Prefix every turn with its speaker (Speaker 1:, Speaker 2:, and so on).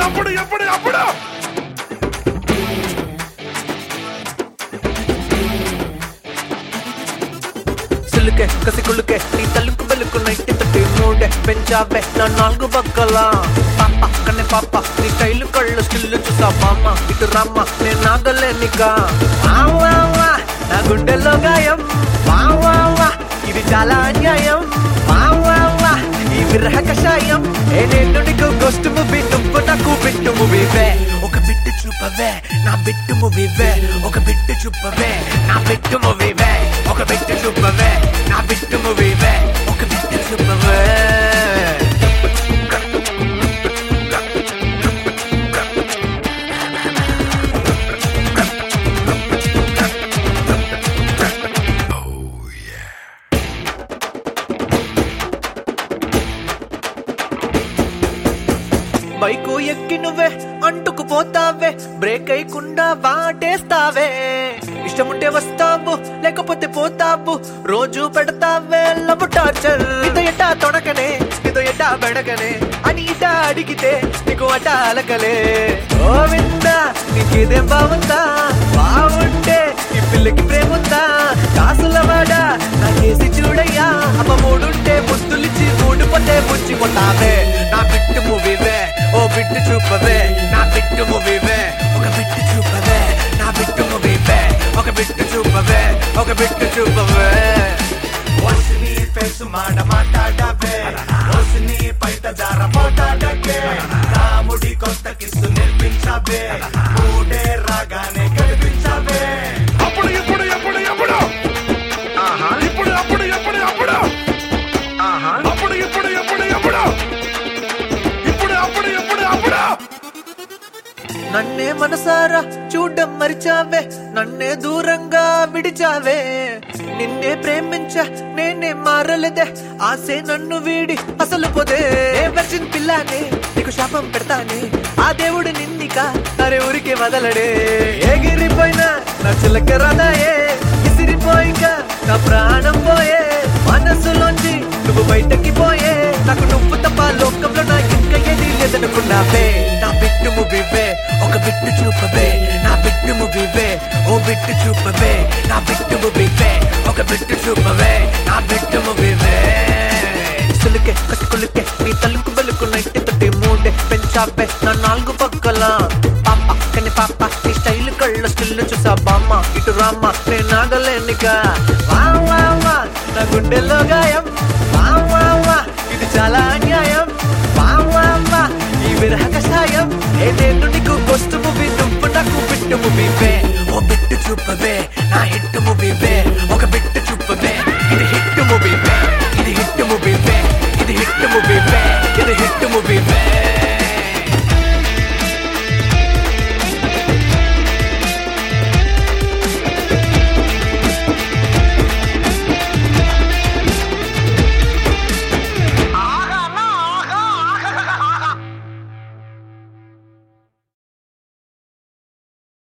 Speaker 1: ఎప్పుడు ఎప్పుడు ఎప్పుడు
Speaker 2: సిల్లుకే కసి కుళ్ళుకే నీ తల్లుకు బెల్లుకు నైట్టి తట్టి మూడే పెంచావే నా నాలుగు బగ్గల పాప కన్నె పాప నీ కైలు కళ్ళు స్టిల్లు చూసా బామ్మ ఇటు రమ్మ నేను నాగలేనిగా వావా నా గుండెల్లో గాయం వావా ఇది చాలా అన్యాయం వావా ఈ విరహ కషాయం ఏ నేను నీకు గోస్ట్ మూవీ నువ్వు నాకు బిట్టు మూవీవే ఒక బిట్టు చూపవే నా బిట్టు మూవీవే ఒక బిట్టు చూపవే నా బిట్టు మూవీవే ఒక బిట్టు చూపవే నా బిట్టు మూవీవే ఒక బిట్టు చూపవే బైకు ఎక్కి నువ్వే అంటుకు పోతావే బ్రేక్ అయ్యకుండా వాటేస్తావే ఇష్టముంటే వస్తావు లేకపోతే పోతావు రోజు పెడతావే లవ్ టార్చర్ ఇదో ఎట్టా తొడకనే ఇదో ఎట్టా బెడకనే అని ఇట అడిగితే నీకు అట అలకలే ఓ విందా నీకేదేం బాగుందా బాగుంటే ఈ పిల్లకి ప్రేముందా కాసుల వాడ నాకేసి చూడయ్యా అమ్మ మూడుంటే ముద్దులిచ్చి మూడు పోతే ముంచి కొట్టావే నా బిట్టు మూవీవే ఓ బిట్టు చూపవే నా బిట్టు మూవీవే ఒక బిట్టు చూపవే నా బిట్టు మూవీవే ఒక బిట్టు చూపవే ఒక బిట్టు చూపవే
Speaker 1: వసిని ఫేసు మాట మాట్లాడవే వసిని పైట జార పోటాడకే రాముడి కొత్త కిస్సు నేర్పించవే మూడే రాగానే కనిపించవే అప్పుడు ఇప్పుడు ఎప్పుడు ఎప్పుడు ఇప్పుడు అప్పుడు ఎప్పుడు అప్పుడు అప్పుడు ఇప్పుడు ఎప్పుడు ఎప్పుడు ఇప్పుడు అప్పుడు ఎప్పుడు అప్పుడు
Speaker 2: నన్నే మనసారా చూడడం మరిచావే నన్నే దూరంగా విడిచావే నిన్నే ప్రేమించా నేనే మారలేదే ఆసే నన్ను వీడి అసలు పోదే ఏ వర్జిన్ పిల్లానే నీకు శాపం పెడతానే ఆ దేవుడు నిన్నిక అరే ఊరికే వదలడే ఎగిరిపోయినా నా చిలక రదాయే ఇసిరిపోయిక నా ప్రాణం పోయే మనసులోంచి నువ్వు బయటకి పోయే నాకు నువ్వు తప్ప లోకంలో నాకు ఇంకా ఏది లేదనుకున్నావే నా బిట్టు ముగివే ఒక బిట్టు చూపవే నా బిట్టు ముగివే ఓ బిట్టు చూపవే నా బిట్టు ముగివే ఒక బిట్టు చూపవే నా బిట్టు ముగివే సులుకే కసుకులుకే నీ తలుకు బలుకు నైట్టి తొట్టి మూడే పెంచావే నా నాలుగు పక్కల పాప కని పాప నీ స్టైల్ కళ్ళ స్టిల్ చూసా బామ్మ ఇటు రామ్మ నేను నాగలేనిగా వా వా వా నా గుండెల్లో గాయం వా వా వా ఇది చాలా అన్యాయం వా వా వా ఈ విరహ కషాయం ఏ నేను నీకు గొస్తు మూవీ నువ్వు నాకు బిట్టు మూవీవే ఓ బిట్టు చూపవే నా హిట్టు మూవీవే